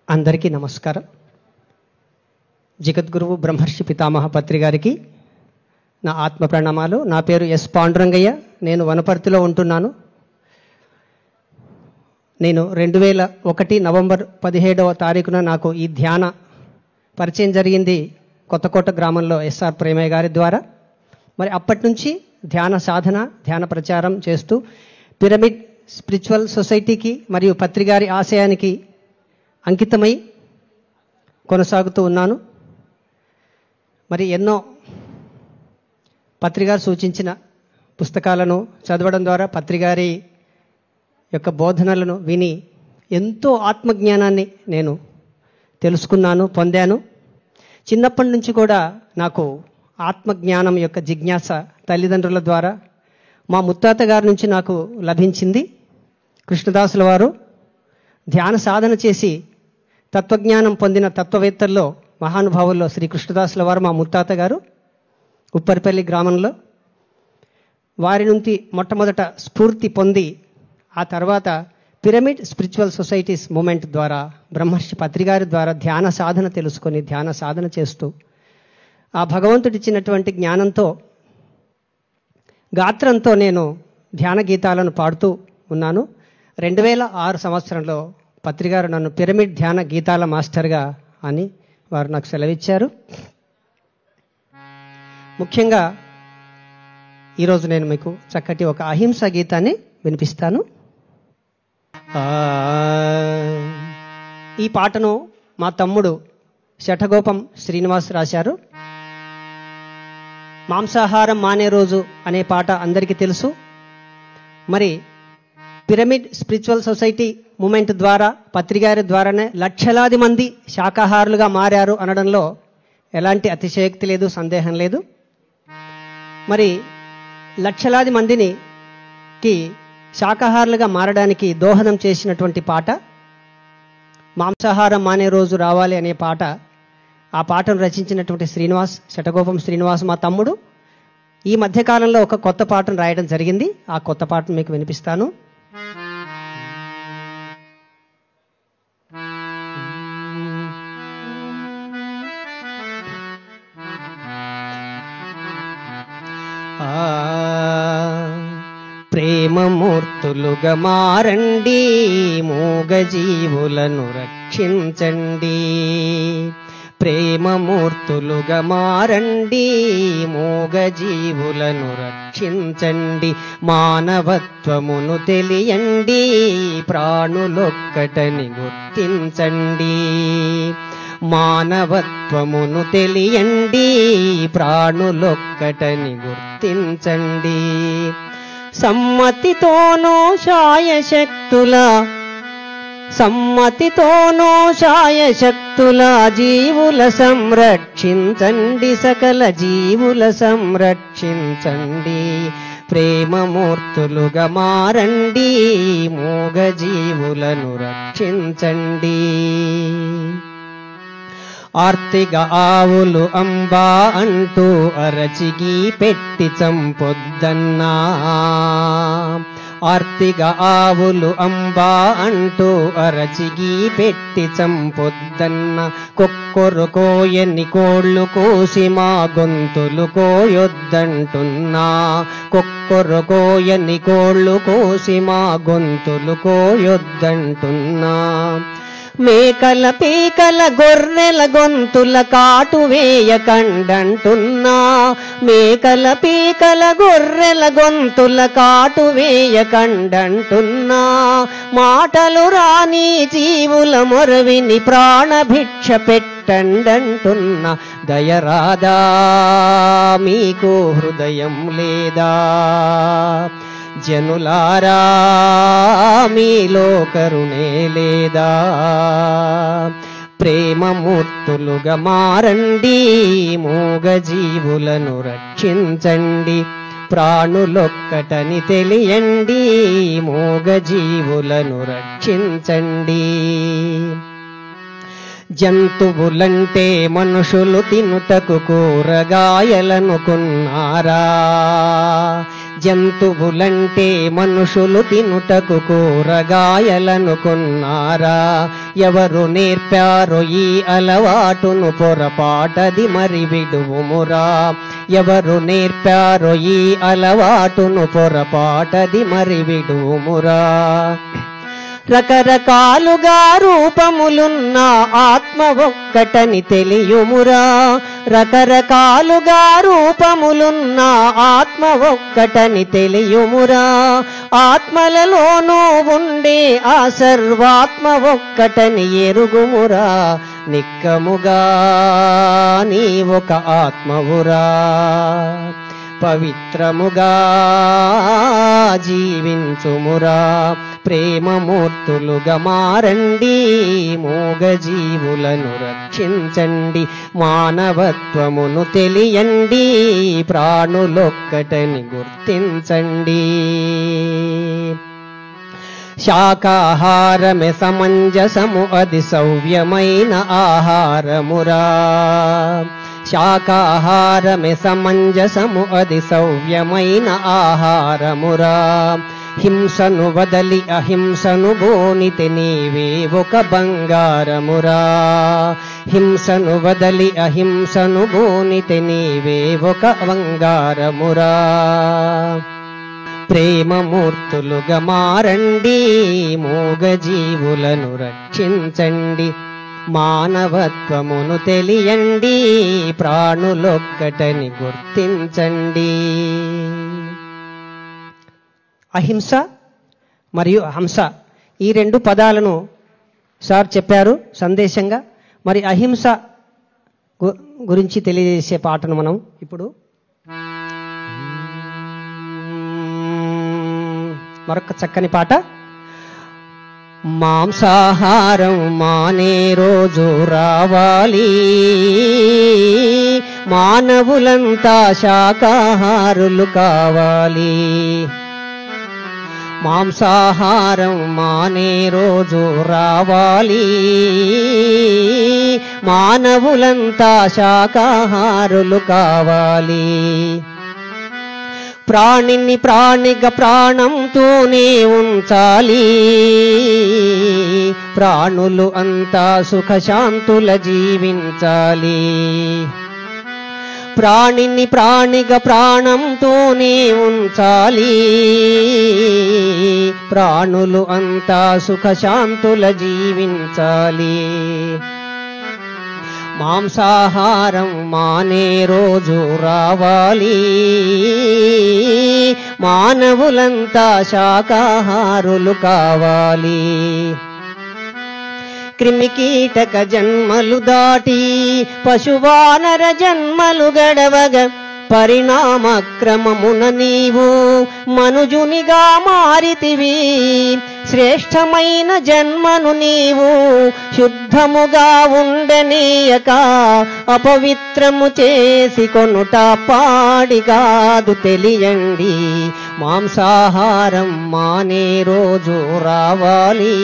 అందరికీ నమస్కారం జగద్గురువు బ్రహ్మర్షి పితామహ పత్రి గారికి నా ఆత్మ ప్రణామాలు నా పేరు ఎస్ పాండురంగయ్య నేను వనపర్తిలో ఉంటున్నాను నేను రెండు వేల ఒకటి నవంబర్ పదిహేడవ తారీఖున నాకు ఈ ధ్యాన పరిచయం జరిగింది కొత్తకోట గ్రామంలో ఎస్ఆర్ ప్రేమయ్య గారి ద్వారా మరి అప్పటి నుంచి ధ్యాన సాధన ధ్యాన ప్రచారం చేస్తూ పిరమిడ్ స్పిరిచువల్ సొసైటీకి మరియు పత్రిగారి ఆశయానికి అంకితమై కొనసాగుతూ ఉన్నాను మరి ఎన్నో పత్రిగారు సూచించిన పుస్తకాలను చదవడం ద్వారా పత్రిగారి యొక్క బోధనలను విని ఎంతో ఆత్మజ్ఞానాన్ని నేను తెలుసుకున్నాను పొందాను చిన్నప్పటి నుంచి కూడా నాకు ఆత్మజ్ఞానం యొక్క జిజ్ఞాస తల్లిదండ్రుల ద్వారా మా ముత్తాత గారి నుంచి నాకు లభించింది కృష్ణదాసుల వారు ధ్యాన సాధన చేసి తత్వజ్ఞానం పొందిన తత్వవేత్తల్లో మహానుభావుల్లో శ్రీ కృష్ణదాసుల వారు మా ముత్తాత గారు ఉప్పరిపల్లి గ్రామంలో వారి నుంచి మొట్టమొదట స్ఫూర్తి పొంది ఆ తర్వాత పిరమిడ్ స్పిరిచువల్ సొసైటీస్ మూమెంట్ ద్వారా బ్రహ్మర్షి పత్రిగారి ద్వారా ధ్యాన సాధన తెలుసుకొని ధ్యాన సాధన చేస్తూ ఆ భగవంతుడిచ్చినటువంటి జ్ఞానంతో గాత్రంతో నేను ధ్యాన గీతాలను పాడుతూ ఉన్నాను రెండు వేల ఆరు సంవత్సరంలో పత్రిగారు నన్ను పిరమిడ్ ధ్యాన గీతాల మాస్టర్గా అని వారు నాకు సెలవిచ్చారు ముఖ్యంగా ఈరోజు నేను మీకు చక్కటి ఒక అహింస గీతాన్ని వినిపిస్తాను ఆ, ఈ పాటను మా తమ్ముడు శఠగోపం శ్రీనివాస్ రాశారు మాంసాహారం మానే రోజు అనే పాట అందరికీ తెలుసు మరి పిరమిడ్ స్పిరిచువల్ సొసైటీ మూమెంట్ ద్వారా పత్రికారి ద్వారానే లక్షలాది మంది శాకాహారులుగా మారారు అనడంలో ఎలాంటి అతిశయోక్తి లేదు సందేహం లేదు మరి లక్షలాది మందిని కి శాకాహారులుగా మారడానికి దోహదం చేసినటువంటి పాట మాంసాహారం మానే రోజు రావాలి అనే పాట ఆ పాటను రచించినటువంటి శ్రీనివాస్ శటగోపం శ్రీనివాస్ మా తమ్ముడు ఈ మధ్యకాలంలో ఒక కొత్త పాటను రాయడం జరిగింది ఆ కొత్త పాటను మీకు వినిపిస్తాను ఆ ప్రేమమూర్తులుగా మారండి మూగ జీవులను రక్షించండి ప్రేమమూర్తులుగా మారండి మూగ జీవులను రక్షించండి మానవత్వమును తెలియండి ప్రాణులొక్కటని గుర్తించండి మానవత్వమును తెలియండి ప్రాణులొక్కటని గుర్తించండి సమ్మతితోనూ శాయశక్తుల సమ్మతితోనూ శాయశక్తుల జీవుల సంరక్షించండి సకల జీవుల సంరక్షించండి ప్రేమమూర్తులుగా మారండి మూగ జీవులను రక్షించండి ఆర్తిగ ఆవులు అంబా అంటూ అరచిగి పెట్టి చంపొద్దన్నా ఆర్తిగ ఆవులు అంబా అంటూ అరచిగి పెట్టి చంపొద్దన్న కొక్కొరు కోయని కోళ్ళు కోసి మా గొంతులు కోయొద్దంటున్నా కొక్కొరు కోయని కోళ్ళు కోసి మా గొంతులు కోయొద్దంటున్నా మేకల పీకల గొర్రెల గొంతుల కాటు వేయకండంటున్నా మేకల పీకల గొర్రెల గొంతుల కాటు వేయకండంటున్నా మాటలు రాని జీవుల మొరవిని ప్రాణభిక్ష పెట్టండంటున్నా దయరాదా మీకు హృదయం లేదా జనులారా మీలో కరుణే లేదా ప్రేమమూర్తులుగా మారండి మూగ జీవులను రక్షించండి ప్రాణులొక్కటని తెలియండి మూగ జీవులను రక్షించండి జంతువులంటే మనుషులు తినుటకు కూరగాయలనుకున్నారా జంతువులంటే మనుషులు తినుటకు కూరగాయలనుకున్నారా ఎవరు నేర్పారో ఈ అలవాటును పొరపాటది మరి విడువుమురా ఎవరు నేర్పారో ఈ అలవాటును పొరపాటది మరి విడువుమురా రకరకాలుగా రూపములున్న ఆత్మ ఒక్కటని తెలియుమురా రకరకాలుగా రూపములున్న ఆత్మ ఒక్కటని తెలియుమురా ఆత్మలలోనూ ఉండే ఆ సర్వాత్మ ఒక్కటని ఎరుగుమురా నిక్కముగా నీ ఒక ఆత్మవురా పవిత్రముగా జీవించుమురా ప్రేమమూర్తులుగా మారండి మూగ జీవులను రక్షించండి మానవత్వమును తెలియండి ప్రాణులొక్కటని గుర్తించండి శాకాహారమే సమంజసము అది సౌవ్యమైన ఆహారమురా శాకాహారమే సమంజసము అది సౌవ్యమైన ఆహారమురా హింసను వదలి అహింసను బోనితే నీవే ఒక బంగారమురా హింసను వదలి అహింసను బోనితే నీవే ఒక బంగారమురా ప్రేమమూర్తులుగా మారండి మూగ జీవులను రక్షించండి మానవత్వమును తెలియండి ప్రాణులొక్కటని గుర్తించండి అహింస మరియు హంస ఈ రెండు పదాలను సార్ చెప్పారు సందేశంగా మరి అహింస గు- గురించి తెలియజేసే పాటను మనం ఇప్పుడు మరొక చక్కని పాట మాంసాహారం మానే రోజు రావాలి మానవులంతా శాకాహారులు కావాలి మాంసాహారం మానే రోజు రావాలి మానవులంతా శాకాహారులు కావాలి ప్రాణిని ప్రాణిగా ప్రాణంతోనే ఉంచాలి ప్రాణులు అంతా సుఖశాంతుల జీవించాలి ప్రాణిని ప్రాణిగా ప్రాణంతోనే ఉంచాలి ప్రాణులు అంతా సుఖశాంతుల జీవించాలి మాంసాహారం మానే రోజు రావాలి మానవులంతా శాకాహారులు కావాలి క్రిమికీటక జన్మలు దాటి పశువానర జన్మలు గడవగ పరిణామక్రమమున నీవు మనుజునిగా మారితివి శ్రేష్టమైన జన్మను నీవు శుద్ధముగా ఉండనీయక అపవిత్రము చేసి కొనుట పాడి కాదు తెలియండి మాంసాహారం మానే రోజు రావాలి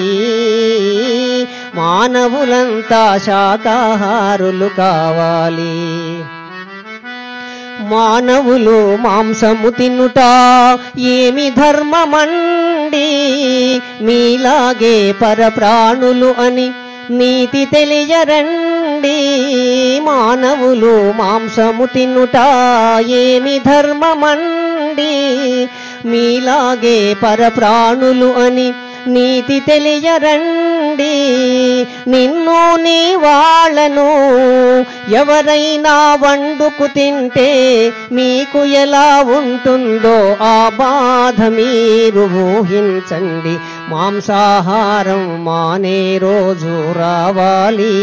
మానవులంతా శాకాహారులు కావాలి మానవులు మాంసము తినుట ఏమి ధర్మమండి మీలాగే పరప్రాణులు అని నీతి తెలియరండి మానవులు మాంసము తినుట ఏమి ధర్మమండి మీలాగే పరప్రాణులు అని నీతి తెలియరండి నిన్ను నీ వాళ్ళను ఎవరైనా వండుకు తింటే మీకు ఎలా ఉంటుందో ఆ బాధ మీరు ఊహించండి మాంసాహారం మానే రోజు రావాలి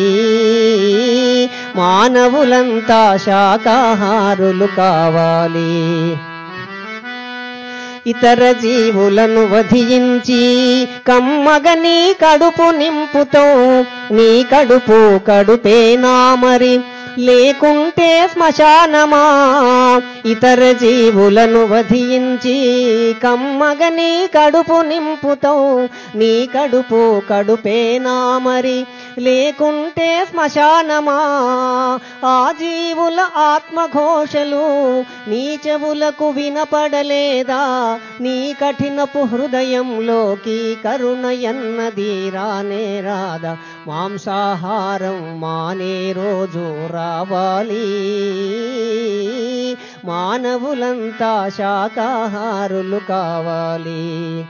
మానవులంతా శాకాహారులు కావాలి ఇతర జీవులను వధించి కమ్మగని కడుపు నింపుతో నీ కడుపు కడుపేనా మరి లేకుంటే శ్మశానమా ఇతర జీవులను వధించి కమ్మగని కడుపు నింపుతావు నీ కడుపు కడుపేనా మరి లేకుంటే శ్మశానమా ఆ జీవుల ఆత్మఘోషలు నీ చెవులకు వినపడలేదా నీ కఠినపు హృదయంలోకి కరుణ ఎన్నది రానే రాదా మాంసాహారం మానే రోజు రావాలి మానవులంతా శాకాహారులు కావాలి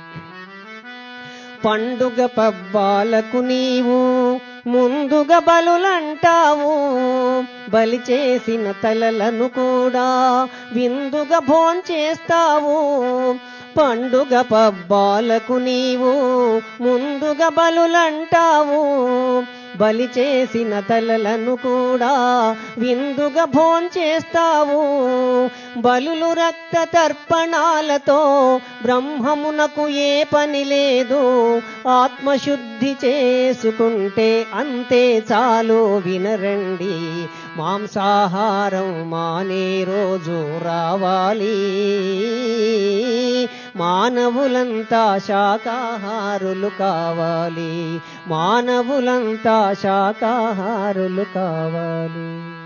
పండుగ పబ్బాలకు నీవు ముందుగా బలులంటావు బలి చేసిన తలలను కూడా విందుగా భోంచేస్తావు పండుగ పబ్బాలకు నీవు ముందుగా బలులంటావు బలి చేసిన తలలను కూడా విందుగా భోంచేస్తావు బలులు రక్త తర్పణాలతో బ్రహ్మమునకు ఏ పని లేదు ఆత్మశుద్ధి చేసుకుంటే అంతే చాలు వినరండి మాంసాహారం మానే రోజు రావాలి మానవులంతా శాకాహారులు కావాలి మానవులంతా శాకాహారులు కావాలి